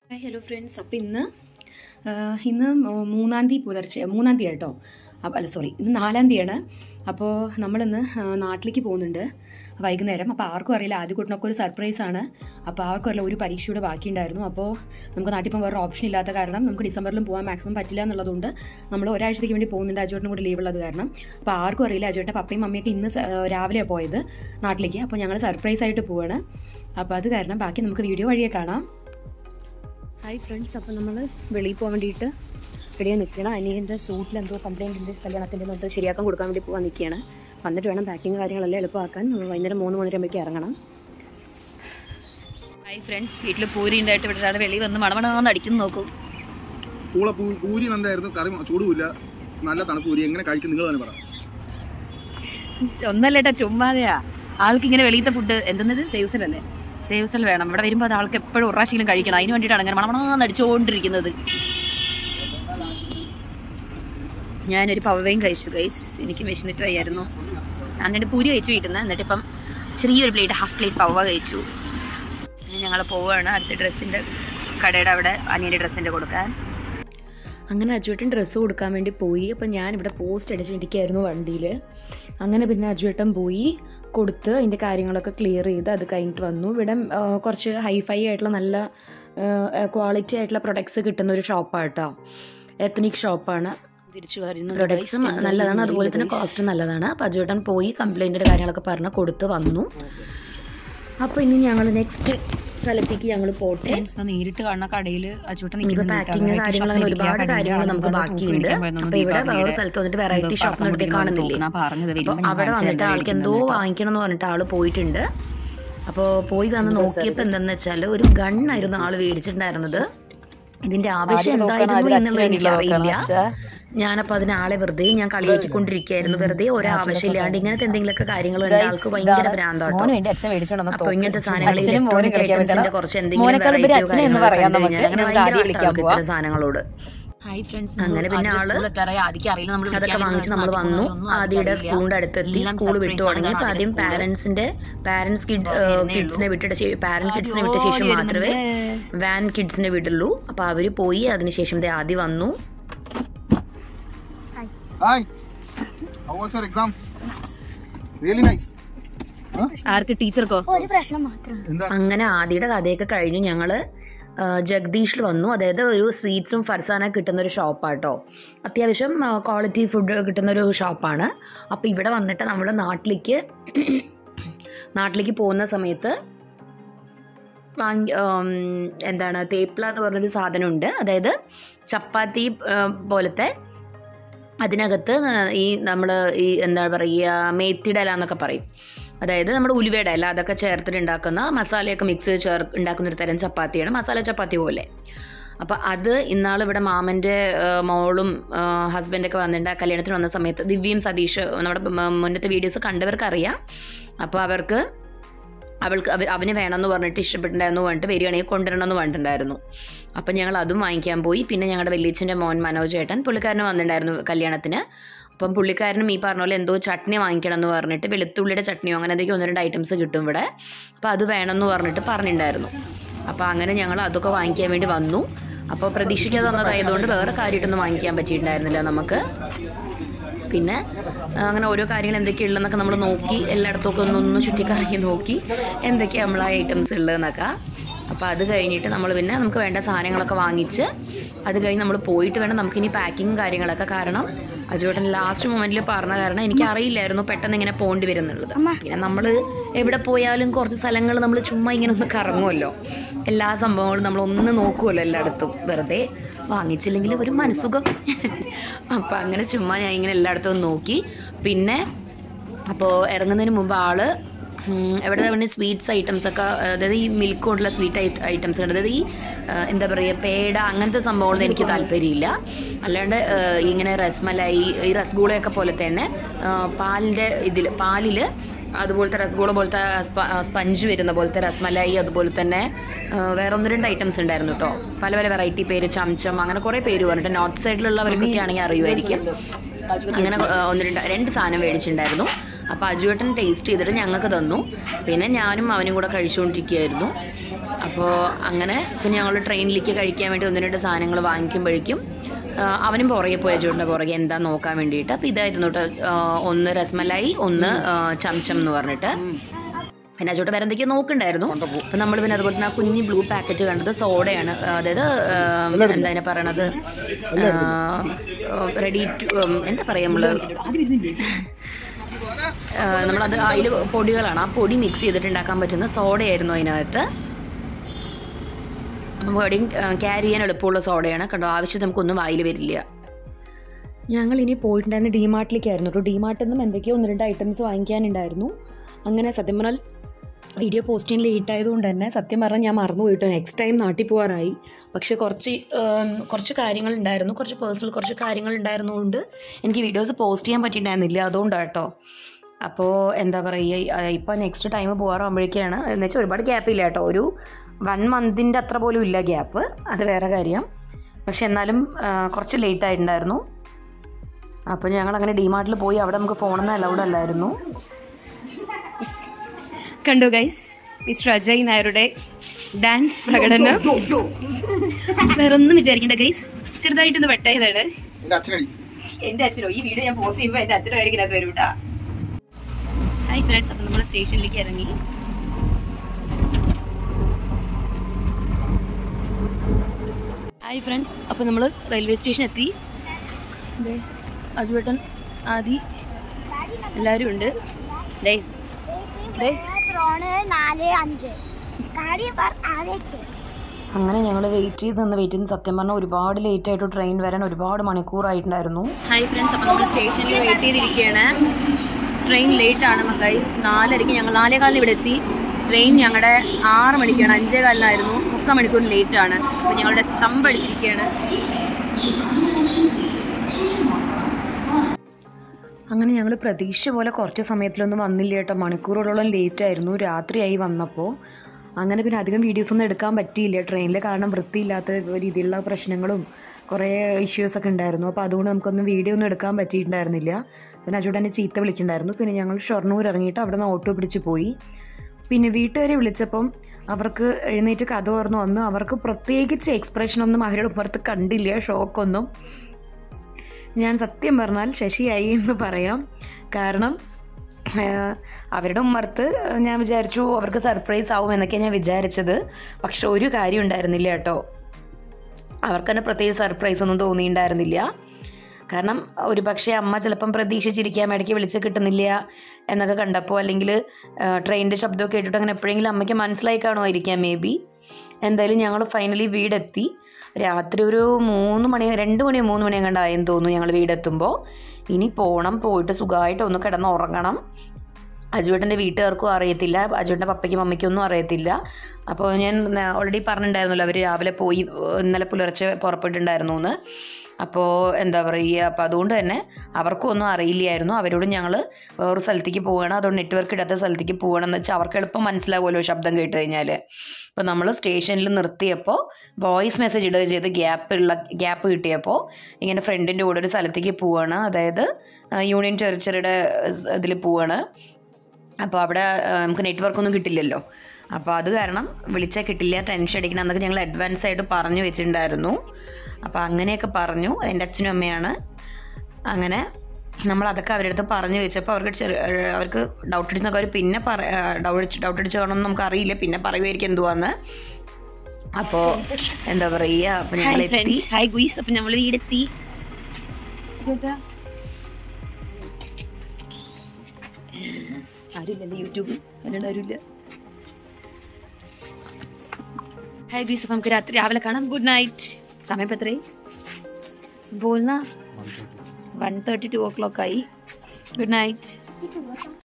hi hello friends അപ്പോൾ ഇന്ന് ആ, ഇന്ന് മൂ- മൂന്നാം തീയതി പുലർച്ചെ മൂന്നാം തീയതി കേട്ടോ അപ്പോൾ അല്ല സോറി ഇന്ന് നാലാം തീയതിയാണ് അപ്പോൾ നമ്മളിന്ന് ആ, നാട്ടിലേക്ക് പോകുന്നുണ്ട് വൈകുന്നേരം അപ്പോൾ ആർക്കും അറിയില്ല ആദ്യക്കുട്ടിനൊക്കെ ഒരു സർപ്രൈസ് ആണ് അപ്പോൾ ആർക്കും അറിയില്ല ഒരു പരീക്ഷയുടെ ബാക്കിയുണ്ടായിരുന്നു അപ്പോൾ നമുക്ക് നാട്ടിൽ പോകാൻ വേറെ ഓപ്ഷൻ ഇല്ലാത്ത കാരണം നമുക്ക് ഡിസംബറിലും പോകാൻ മാക്സിമം പറ്റില്ല എന്നുള്ളതുകൊണ്ട് നമ്മൾ ഒരാഴ്ചത്തേക്ക് വേണ്ടി പോകുന്നുണ്ട് അജോട്ടിനും കൂടി ലീവ് ഉള്ളത് കാരണം അപ്പോൾ ആർക്കും അറിയില്ല അജോട്ടിൻ്റെ പപ്പയും മമ്മിയൊക്കെ ഇന്ന് സ- രാവിലെയാണ് പോയത് നാട്ടിലേക്ക് അപ്പോൾ ഞങ്ങൾ സർപ്രൈസ് ആയിട്ട് പോവാണ് അപ്പോൾ അത് കാരണം ബാക്കി നമുക്ക് വീഡിയോ വഴിയെ കാണാം ഹായ് ഫ്രണ്ട്സ് അപ്പോൾ നമ്മൾ വെളിയിൽ പോകാൻ വേണ്ടിയിട്ട് റെഡിയായി നിൽക്കണം അനിയൻ്റെ സൂട്ടിൽ എന്തോ കംപ്ലൈൻറ്റ് ഉണ്ട് കല്യാണത്തിൻ്റെ എന്നിട്ട് ശരിയാക്കാൻ കൊടുക്കാൻ വേണ്ടി പോകാൻ നിൽക്കുകയാണ് വന്നിട്ട് വേണം പാക്കിങ് കാര്യങ്ങളെല്ലാം എളുപ്പമാക്കാൻ വൈകുന്നേരം മൂന്ന് മൂന്നര ആകുമ്പോഴേക്ക് ഇറങ്ങണം ഹായ് ഫ്രണ്ട്സ് വീട്ടിൽ പൂരി ഉണ്ടായിട്ട് ഇവിടെ ഒരാൾ വെളിയിൽ വന്ന് മണമണമെന്ന് അടിക്കുന്നു നോക്കും പൂള പൂ പൂരി നന്നായിരുന്നു കറി ചൂടുമില്ല നല്ല തണുപ്പ് പൂരി എങ്ങനെ കഴിക്കും നിങ്ങൾ തന്നെ പറ ഒന്നല്ലേട്ടാ ചുമ്മാതെയാ ആൾക്ക് ഇങ്ങനെ വെളിയിലത്തെ ഫുഡ് എന്തെന്നത് സേവ്സൽ അല്ലേ സേവ്സൽ വേണം ഇവിടെ വരുമ്പോൾ അത് ആൾക്ക് എപ്പോഴും ഒരു പ്രാവശ്യമെങ്കിലും കഴിക്കണം അതിന് വേണ്ടിയിട്ടാണ് അങ്ങനെ മണമണമെന്ന് അടിച്ചുകൊണ്ടിരിക്കുന്നത് ഞാനൊരു പവയും കഴിച്ചു ഗൈസ് എനിക്ക് വിശന്നിട്ട് വയ്യായിരുന്നു എന്നിട്ട് പൂരി കഴിച്ചു വീട്ടിൽ നിന്ന് എന്നിട്ട് ഇപ്പം ചെറിയൊരു പ്ലേറ്റ് ഹാഫ് പ്ലേറ്റ് പവ കഴിച്ചു ഇനി ഞങ്ങൾ പോവുകയാണ് അടുത്ത ഡ്രസ്സിൻ്റെ കടയുടെ അവിടെ അനിയൻ്റെ ഡ്രസ്സിൻ്റെ കൊടുക്കാൻ അങ്ങനെ അജുവേട്ടൻ ഡ്രസ്സ് കൊടുക്കാൻ വേണ്ടി പോയി അപ്പം ഞാൻ ഇവിടെ പോസ്റ്റ് അടിച്ചിരിക്കുകയായിരുന്നു വണ്ടിയിൽ അങ്ങനെ പിന്നെ അജുവേട്ടൻ പോയി കൊടുത്ത് അതിൻ്റെ കാര്യങ്ങളൊക്കെ ക്ലിയർ ചെയ്ത് അത് കഴിഞ്ഞിട്ട് വന്നു ഇവിടെ ആ, കുറച്ച് ഹൈഫൈ ആയിട്ടുള്ള നല്ല ക്വാളിറ്റി ആയിട്ടുള്ള പ്രൊഡക്ട്സ് കിട്ടുന്ന ഒരു ഷോപ്പാണ് കേട്ടോ എത്തനിക് ഷോപ്പാണ് തിരിച്ചു വരുന്നു പ്രൊഡക്ട്സും നല്ലതാണ് അതുപോലെ തന്നെ കോസ്റ്റ് നല്ലതാണ് അപ്പോൾ അജുവേട്ടൻ പോയി കംപ്ലൈൻറ്റിൻ്റെ കാര്യങ്ങളൊക്കെ പറഞ്ഞ് കൊടുത്ത് വന്നു അപ്പോൾ ഇനി ഞങ്ങൾ നെക്സ്റ്റ് സ്ഥലത്തേക്ക് ഞങ്ങൾ പോട്ടെ ഫ്രണ്ട്സ് നേരിട്ട് കാണുന്ന കടയിൽ അച്ചൂട്ടൻ ഇനിയിപ്പോ പാക്കിങ് കാര്യങ്ങൾ അങ്ങനെ ഒരുപാട് കാര്യങ്ങൾ നമുക്ക് ബാക്കിയുണ്ട് അപ്പൊ ഇവിടെ വേറെ സ്ഥലത്ത് വന്നിട്ട് വെറൈറ്റി ഷോപ്പിനടുത്ത് കാണുന്നില്ലേ അപ്പൊ അവിടെ വന്നിട്ട് ആൾക്ക് എന്തോ വാങ്ങിക്കണം എന്ന് പറഞ്ഞിട്ട് ആള് പോയിട്ടുണ്ട് അപ്പോൾ പോയി വന്ന് നോക്കിയപ്പോൾ എന്താന്ന് വെച്ചാൽ ഒരു ഗണ്ണായിരുന്നു ആള് മേടിച്ചിട്ടുണ്ടായിരുന്നത് ഇതിന്റെ ആവശ്യം എന്തായിരുന്നു എന്നുള്ളത് എനിക്കറിയില്ല ഞാനപ്പോൾ അതിന് ആളെ വെറുതെ ഞാൻ കളിയാക്കിക്കൊണ്ടിരിക്കുകയായിരുന്നു വെറുതെ ഒരു ആവശ്യമില്ലാണ്ട് ഇങ്ങനത്തെ എന്തെങ്കിലുമൊക്കെ കാര്യങ്ങൾ കണ്ട ആൾക്ക് ഭയങ്കര ഭ്രാന്താട്ടോ മോന് വേണ്ടി അച്ഛൻ മേടിച്ചോണ്ടെന്ന് അപ്പൊ ഇങ്ങനത്തെ സാധനങ്ങൾ അച്ഛനും മോനും കളിക്കാൻ പറ്റണം കുറച്ച് എന്തെങ്കിലും മോനേക്കാൾ ഉപരി variety അച്ഛനെ എന്ന് കാര്യങ്ങളൊക്കെ പറയാം കണ്ടു നമുക്ക് കഴിഞ്ഞാൽ നമുക്ക് ആദ്യം ഭയങ്കര വിളിക്കാൻ ആൾക്ക് പോവാം ഇത്തരം സാധനങ്ങളോട് ഹായ് ഫ്രണ്ട്സ് അങ്ങനെ പിന്നെ ആള് ആദ്യം അറിയില്ല നമ്മൾ അതൊക്കെ വാങ്ങിച്ച് നമ്മൾ വന്നു ആദ്യയുടെ സ്കൂളിന്റെ അടുത്തെത്തി സ്കൂൾ വിട്ടു തുടങ്ങി അപ്പൊ ആദ്യം പാരന്റ്സിന്റെ പാരന്റ്സ് കിഡ് കിഡ്സിനെ വിട്ടിട്ട് പാരന്റ് കിഡ്സിനെ വിട്ട ശേഷം മാത്രമേ വാൻ കിഡ്സിനെ വിടുള്ളൂ അപ്പൊ അവര് പോയി അതിനുശേഷം ദേ ആദ്യം വന്നു hi how was your exam really nice ആർക്ക് ടീച്ചർക്കോ എന്താ അങ്ങനെ ആദ്യയുടെ കഥയൊക്കെ കഴിഞ്ഞ് ഞങ്ങള് ആ, ജഗദീഷിൽ വന്നു അതായത് ഒരു സ്വീറ്റ്സും ഫർസാന കിട്ടുന്ന ഒരു ഷോപ്പാട്ടോ അത്യാവശ്യം ക്വാളിറ്റി ഫുഡ് കിട്ടുന്ന ഒരു ഷോപ്പാണ് അപ്പോൾ ഇവിടെ വന്നിട്ട് നമ്മൾ നാട്ടിലേക്ക് നാട്ടിലേക്ക് പോകുന്ന സമയത്ത് വാങ്ങി ഉം, എന്താണ് തേപ്പില എന്ന് പറഞ്ഞൊരു സാധനമുണ്ട് അതായത് ചപ്പാത്തി ആ, പോലത്തെ അതിനകത്ത് ഈ നമ്മൾ ഈ എന്താ പറയുക മേത്തിയുടെ ഇല എന്നൊക്കെ പറയും അതായത് നമ്മുടെ ഉലുവയുടെ ഇല അതൊക്കെ ചേർത്തിട്ട് ഉണ്ടാക്കുന്ന മസാലയൊക്കെ മിക്സ് ചേർ ഉണ്ടാക്കുന്ന ഒരു തരം ചപ്പാത്തിയാണ് മസാല ചപ്പാത്തി പോലെ അപ്പോൾ അത് ഇന്നാൾ ഇവിടെ മാമൻ്റെ മോളും ഹസ്ബൻഡൊക്കെ വന്നിട്ട് ആ കല്യാണത്തിന് വന്ന സമയത്ത് ദിവ്യയും സതീഷ് നമ്മുടെ മ- മുന്നത്തെ വീഡിയോസ് കണ്ടവർക്ക് അറിയാം അപ്പോൾ അവർക്ക് അവൾക്ക് അവ അവന് വേണമെന്ന് പറഞ്ഞിട്ട് ഇഷ്ടപ്പെട്ടിട്ടുണ്ടായിരുന്നു പറഞ്ഞിട്ട് വരികയാണെങ്കിൽ കൊണ്ടുവരണമെന്ന് പറഞ്ഞിട്ടുണ്ടായിരുന്നു അപ്പം ഞങ്ങൾ അതും വാങ്ങിക്കാൻ പോയി പിന്നെ ഞങ്ങളുടെ വലിയച്ഛൻ്റെ മോൻ മനോജ് ചേട്ടൻ പുള്ളിക്കാരന് വന്നിട്ടുണ്ടായിരുന്നു കല്യാണത്തിന് അപ്പം പുള്ളിക്കാരനും ഈ പറഞ്ഞ പോലെ എന്തോ ചട്നി വാങ്ങിക്കണം എന്ന് പറഞ്ഞിട്ട് വെളുത്തുള്ളിയുടെ ചട്നിയോ അങ്ങനെ എന്തെങ്കിലും ഒന്ന് രണ്ട് ഐറ്റംസ് കിട്ടും ഇവിടെ അപ്പോൾ അത് വേണമെന്ന് പറഞ്ഞിട്ട് പറഞ്ഞിട്ടുണ്ടായിരുന്നു അപ്പോൾ അങ്ങനെ ഞങ്ങൾ അതൊക്കെ വാങ്ങിക്കാൻ വേണ്ടി വന്നു അപ്പോൾ പ്രതീക്ഷിക്കാതെ വന്നതായതുകൊണ്ട് വേറെ കാര്യമായിട്ടൊന്നും വാങ്ങിക്കാൻ പറ്റിയിട്ടുണ്ടായിരുന്നില്ല നമുക്ക് പിന്നെ ആ, അങ്ങനെ ഓരോ കാര്യങ്ങൾ എന്തൊക്കെയുള്ളതെന്നൊക്കെ നമ്മൾ നോക്കി എല്ലായിടത്തും ഒക്കെ ഒന്നൊന്ന് ചുറ്റിക്കറങ്ങി നോക്കി എന്തൊക്കെയാണ് നമ്മളെ ഐറ്റംസ് ഉള്ളതെന്നൊക്കെ അപ്പോൾ അത് കഴിഞ്ഞിട്ട് നമ്മൾ പിന്നെ നമുക്ക് വേണ്ട സാധനങ്ങളൊക്കെ വാങ്ങിച്ച് അത് കഴിഞ്ഞ് നമ്മൾ പോയിട്ട് വേണം നമുക്കിനി പാക്കിങ് കാര്യങ്ങളൊക്കെ കാരണം അജോട്ടൻ ലാസ്റ്റ് മൊമെന്റിൽ പറഞ്ഞ കാരണം എനിക്ക് അറിയില്ലായിരുന്നു പെട്ടെന്ന് ഇങ്ങനെ പോകേണ്ടി വരുന്നുള്ളത് പിന്നെ നമ്മൾ എവിടെ പോയാലും കുറച്ച് സ്ഥലങ്ങൾ നമ്മൾ ചുമ്മാ ഇങ്ങനെ ഒന്ന് കറങ്ങുമല്ലോ എല്ലാ സംഭവങ്ങളും നമ്മൾ ഒന്ന് നോക്കുമല്ലോ എല്ലായിടത്തും വെറുതെ വാങ്ങിച്ചില്ലെങ്കിൽ ഒരു മനസ്സുഖം അപ്പം അങ്ങനെ ചുമ്മാ ഞാൻ ഇങ്ങനെ എല്ലായിടത്തും ഒന്ന് നോക്കി പിന്നെ അപ്പോൾ ഇറങ്ങുന്നതിന് മുമ്പ് ആള് ഉം, എവിടെ വേണ്ടി സ്വീറ്റ്സ് ഐറ്റംസ് ഒക്കെ അതായത് ഈ മിൽക്ക് കൊണ്ടുള്ള സ്വീറ്റ് ഐറ്റംസ് ഉണ്ട് അതായത് ഈ ആ, എന്താ പറയുക പേട അങ്ങനത്തെ സംഭവങ്ങളൊന്നും എനിക്ക് താല്പര്യമില്ല അല്ലാണ്ട് ആ, ഇങ്ങനെ റസ്മലായി ഈ റസ്ഗുളയൊക്കെ പോലെ തന്നെ ആ, പാലിൻ്റെ ഇതിൽ പാലിൽ അതുപോലത്തെ റസഗോള പോലത്തെ സ്പ- സ്പഞ്ച് വരുന്ന പോലത്തെ രസ്മലായി അതുപോലെ തന്നെ ആ, വേറെ ഒന്ന് രണ്ട് ഐറ്റംസ് ഉണ്ടായിരുന്നു കേട്ടോ പല പല വെറൈറ്റി പേര് ചംചം അങ്ങനെ കുറേ പേര് പറഞ്ഞിട്ട് നോർത്ത് സൈഡിലുള്ളവർക്കൊക്കെ ആണെങ്കിൽ അറിയുമായിരിക്കും അങ്ങനെ ആ, ഒന്ന് രണ്ട് രണ്ട് സാധനം മേടിച്ചിട്ടുണ്ടായിരുന്നു അപ്പോൾ അജുവേട്ടൻ ടേസ്റ്റ് ചെയ്തിട്ട് ഞങ്ങൾക്ക് തന്നു പിന്നെ ഞാനും അവനും കൂടെ കഴിച്ചുകൊണ്ടിരിക്കുകയായിരുന്നു അപ്പോൾ അങ്ങനെ പിന്നെ ഞങ്ങൾ ട്രെയിനിലേക്ക് കഴിക്കാൻ വേണ്ടി ഒന്ന് രണ്ട് സാധനങ്ങൾ വാങ്ങിക്കുമ്പോഴേക്കും ആ, അവനും പുറകെ പോയ അജുവിൻ്റെ പുറകെ എന്താ നോക്കാൻ വേണ്ടിയിട്ട് അപ്പോൾ ഇതായിരുന്നു കേട്ടോ ആ, ഒന്ന് രസ്മലായി ഒന്ന് ആ, ചംചം എന്ന് പറഞ്ഞിട്ട് പിന്നെ അജോട്ട് വേറെ എന്തൊക്കെയോ നോക്കണ്ടായിരുന്നു അപ്പം നമ്മൾ പിന്നെ അതുപോലെ തന്നെ ആ കുഞ്ഞ് ബ്ലൂ പാക്കറ്റ് കണ്ടത് സോഡയാണ് അതായത് ആ, എന്താ അതിനെ പറയണത് റെഡി ടു എന്താ പറയുക നമ്മൾ നമ്മളത് അതിൽ പൊടികളാണ് ആ പൊടി മിക്സ് ചെയ്തിട്ട് ഉണ്ടാക്കാൻ പറ്റുന്ന സോഡയായിരുന്നു അതിനകത്ത് അപ്പം എവിടെയും ക്യാരി ചെയ്യാൻ എളുപ്പമുള്ള സോഡയാണ് കണ്ടോ ആവശ്യം നമുക്കൊന്നും വായിൽ വരില്ല ഞങ്ങൾ ഇനി പോയിട്ടുണ്ടായിരുന്ന ഡിമാർട്ടിലേക്കായിരുന്നു കേട്ടോ ഡിമാർട്ടിൽ നിന്നും എന്തൊക്കെയോ ഒന്ന് രണ്ട് ഐറ്റംസ് വാങ്ങിക്കാനുണ്ടായിരുന്നു അങ്ങനെ സത്യം പറഞ്ഞാൽ വീഡിയോ പോസ്റ്റിംഗ് ലേറ്റ് ആയതുകൊണ്ട് തന്നെ സത്യം പറഞ്ഞാൽ ഞാൻ മറന്നു പോയിട്ട് നെക്സ്റ്റ് ടൈം നാട്ടിൽ പോകാറായി പക്ഷേ കുറച്ച് ഉം, കുറച്ച് കാര്യങ്ങളുണ്ടായിരുന്നു കുറച്ച് പേഴ്സണൽ കുറച്ച് കാര്യങ്ങളുണ്ടായിരുന്നുകൊണ്ട് എനിക്ക് വീഡിയോസ് പോസ്റ്റ് ചെയ്യാൻ പറ്റിയിട്ടുണ്ടായിരുന്നില്ല അതുകൊണ്ടാണ് കേട്ടോ അപ്പോൾ എന്താ പറയുക ഇപ്പോൾ നെക്സ്റ്റ് ടൈം പോകാറാകുമ്പോഴേക്കാണ് എന്ന് വെച്ചാൽ ഒരുപാട് ഗ്യാപ്പ് ഇല്ല കേട്ടോ ഒരു വൺ മന്തിൻ്റെ അത്ര പോലും ഇല്ല ഗ്യാപ്പ് അത് വേറെ കാര്യം പക്ഷെ എന്നാലും ആ, കുറച്ച് ലേറ്റ് ആയിട്ടുണ്ടായിരുന്നു അപ്പോൾ ഞങ്ങൾ അങ്ങനെ ഡിമാർട്ടിൽ പോയി അവിടെ നമുക്ക് ഫോണൊന്നും അലൗഡ് അല്ലായിരുന്നു കണ്ടു ഗൈസ് മിസ്റ്റർ അജയ് നായരുടെ ഡാൻസ് പ്രകടനം വേറൊന്നും വിചാരിക്കണ്ട ഗൈസ് ചെറുതായിട്ടൊന്ന് വെട്ടായതാണ് എന്റെ അച്ഛനടി എന്റെ അച്ഛനോ ഈ വീഡിയോ ഞാൻ പോസ്റ്റ് ചെയ്യുമ്പോൾ എന്റെ അച്ഛൻ്റെ കാര്യം ഇതിനകത്ത് വരും കേട്ടാ ഹായ് ഫ്രണ്ട്സ് അപ്പം നമ്മൾ സ്റ്റേഷനിലേക്ക് ഇറങ്ങി ഹായ് ഫ്രണ്ട്സ് അപ്പോൾ നമ്മൾ റെയിൽവേ സ്റ്റേഷൻ എത്തി ദേ, അജുവേട്ടൻ ആദി എല്ലാവരും ഉണ്ട് ഡേ ഡേ ത്രോണ് നാല് അഞ്ച് കാര്യം പറ ആവേച്ചേ അങ്ങനെ ഞങ്ങൾ വെയിറ്റ് ചെയ്ത് നിന്ന് വെയിറ്റ് ചെയ്ത് സത്യം പറഞ്ഞാൽ ഒരുപാട് ലേറ്റ് ആയിട്ട് ട്രെയിൻ വരാൻ ഒരുപാട് മണിക്കൂറായിട്ടുണ്ടായിരുന്നു ഹായ് ഫ്രണ്ട്സ് അപ്പോൾ നമ്മൾ സ്റ്റേഷനിൽ വെയിറ്റ് ചെയ്തിരിക്കുകയാണ് ട്രെയിൻ ലേറ്റ് ആണ് ഗൈസ് നാലരയ്ക്ക് ഞങ്ങൾ നാലേ കാലിന് ഇവിടെ എത്തി ട്രെയിൻ ഞങ്ങളുടെ ആറ് മണിക്കാണ് അഞ്ചേ കാലിനായിരുന്നു മുക്കാൽ മണിക്കൂർ ലേറ്റ് ആണ് അപ്പോൾ ഞങ്ങളുടെ സ്തംഭടിച്ചിരിക്കുകയാണ് അങ്ങനെ ഞങ്ങൾ പ്രതീക്ഷ പോലെ കുറച്ച് സമയത്തിലൊന്നും വന്നില്ല കേട്ടോ മണിക്കൂറുകളോളം ലേറ്റ് ആയിരുന്നു രാത്രിയായി വന്നപ്പോൾ അങ്ങനെ പിന്നെ അധികം വീഡിയോസ് ഒന്നും എടുക്കാൻ പറ്റിയില്ല ട്രെയിനിൽ കാരണം വൃത്തിയില്ലാത്ത രീതിയിലുള്ള പ്രശ്നങ്ങളും കുറേ ഇഷ്യൂസൊക്കെ ഉണ്ടായിരുന്നു അപ്പോൾ അതുകൊണ്ട് നമുക്കൊന്നും വീഡിയോ ഒന്നും എടുക്കാൻ പറ്റിയിട്ടുണ്ടായിരുന്നില്ല പിന്നെ അജോട്ട് എന്നെ ചീത്ത വിളിക്കുന്നുണ്ടായിരുന്നു പിന്നെ ഞങ്ങൾ ഷൊർണൂർ ഇറങ്ങിയിട്ട് അവിടെ നിന്ന് ഓട്ടോ പിടിച്ച് പോയി പിന്നെ വീട്ടുകാരെ വിളിച്ചപ്പം അവർക്ക് എഴുന്നേറ്റ് കഥ തുറന്നു വന്നു അവർക്ക് പ്രത്യേകിച്ച് എക്സ്പ്രഷനൊന്നും അവരുടെ പുറത്ത് കണ്ടില്ല ഷോക്കൊന്നും ഞാൻ സത്യം പറഞ്ഞാൽ ശശിയായി എന്ന് പറയാം കാരണം ആഹ്, അവരുടെ ഉമ്മർത്ത് ഞാൻ വിചാരിച്ചു അവർക്ക് സർപ്രൈസ് ആവും എന്നൊക്കെയാണ് ഞാൻ വിചാരിച്ചത് പക്ഷെ ഒരു കാര്യം ഉണ്ടായിരുന്നില്ല കേട്ടോ അവർക്ക് തന്നെ പ്രത്യേകിച്ച് സർപ്രൈസ് ഒന്നും തോന്നിയിട്ടുണ്ടായിരുന്നില്ല കാരണം ഒരു പക്ഷേ അമ്മ ചിലപ്പം പ്രതീക്ഷിച്ചിരിക്കാം ഇടയ്ക്ക് വിളിച്ച് കിട്ടുന്നില്ല എന്നൊക്കെ കണ്ടപ്പോൾ അല്ലെങ്കിൽ ട്രെയിനിൻ്റെ ശബ്ദമൊക്കെ കേട്ടിട്ട് അങ്ങനെ എപ്പോഴെങ്കിലും അമ്മയ്ക്ക് മനസ്സിലായി കാണുമായിരിക്കാം മേ ബി എന്തായാലും ഞങ്ങൾ ഫൈനലി വീടെത്തി രാത്രി ഒരു മൂന്ന് മണി രണ്ട് മണിയോ മൂന്ന് മണിയോ കണ്ടായെന്ന് തോന്നുന്നു ഞങ്ങൾ വീടെത്തുമ്പോൾ ഇനി പോകണം പോയിട്ട് സുഖമായിട്ട് ഒന്ന് കിടന്ന് ഉറങ്ങണം അജുവേട്ടൻ്റെ വീട്ടുകാർക്കും അറിയത്തില്ല അജുവേട്ടൻ്റെ പപ്പയ്ക്കും മമ്മിക്കും ഒന്നും അറിയത്തില്ല അപ്പോൾ ഞാൻ ഓൾറെഡി പറഞ്ഞിട്ടുണ്ടായിരുന്നല്ലോ അവർ രാവിലെ പോയി ഏഹ് ഇന്നലെ പുലർച്ചെ പുറപ്പെട്ടിട്ടുണ്ടായിരുന്നു എന്ന് അപ്പോൾ എന്താ പറയുക അപ്പോൾ അതുകൊണ്ട് തന്നെ അവർക്കും ഒന്നും അറിയില്ലായിരുന്നു അവരോട് ഞങ്ങൾ വേറൊരു സ്ഥലത്തേക്ക് പോവുകയാണ് അതുകൊണ്ട് നെറ്റ്വർക്ക് ഇടാത്ത സ്ഥലത്തേക്ക് പോകണം എന്ന് വെച്ചാൽ അവർക്ക് എളുപ്പം മനസ്സിലാവുമല്ലോ ശബ്ദം കേട്ട് കഴിഞ്ഞാൽ അപ്പോൾ നമ്മൾ സ്റ്റേഷനിൽ നിർത്തിയപ്പോൾ വോയിസ് മെസ്സേജ് ഇടുക ചെയ്ത് ഗ്യാപ്പുള്ള ഗ്യാപ്പ് കിട്ടിയപ്പോൾ ഇങ്ങനെ ഫ്രണ്ടിൻ്റെ കൂടെ ഒരു സ്ഥലത്തേക്ക് പോവുകയാണ് അതായത് ആ, യൂണിയൻ ടെറിച്ചറിയുടെ ഇതിൽ പോവുകയാണ് അപ്പോൾ അവിടെ ആ, നമുക്ക് നെറ്റ്വർക്ക് ഒന്നും കിട്ടില്ലല്ലോ അപ്പോൾ അത് കാരണം വിളിച്ചാൽ കിട്ടില്ല ടെൻഷൻ അടിക്കണം എന്നൊക്കെ ഞങ്ങൾ അഡ്വാൻസ് ആയിട്ട് പറഞ്ഞു വെച്ചിട്ടുണ്ടായിരുന്നു അപ്പോൾ അങ്ങനെയൊക്കെ പറഞ്ഞു എൻ്റെ അച്ഛനും അമ്മയാണ് അങ്ങനെ നമ്മൾ അതൊക്കെ അവരുടെ അടുത്ത് പറഞ്ഞു വെച്ചപ്പോൾ അവർക്ക് ചെറിയ അവർക്ക് ഡൗട്ട് അടിച്ചൊക്കെ അവർ പിന്നെ പറ ഡൗട്ട് ഡൗട്ട് അടിച്ച് കാണുമെന്ന് നമുക്ക് അറിയില്ല പിന്നെ പറയുമായിരിക്കും എന്തുവാന്ന് അപ്പോൾ എന്താ പറയുക അപ്പോൾ ഞങ്ങൾ ഹായ് എത്തി ഫ്രണ്ട്സ് ഹായ് ഗുയിസ് അപ്പം നമ്മൾ വീടെത്തി ആരുമില്ല യൂട്യൂബ് എന്നോട് ആരുമില്ല ഹായ് ഗുയിസ് അപ്പം നമുക്ക് രാത്രി രാവിലെ കാണാം ഗുഡ് നൈറ്റ് സമയം ഇപ്പം എത്രയായി ബോൾന one thirty two o'clock ആയി ഗുഡ് നൈറ്റ്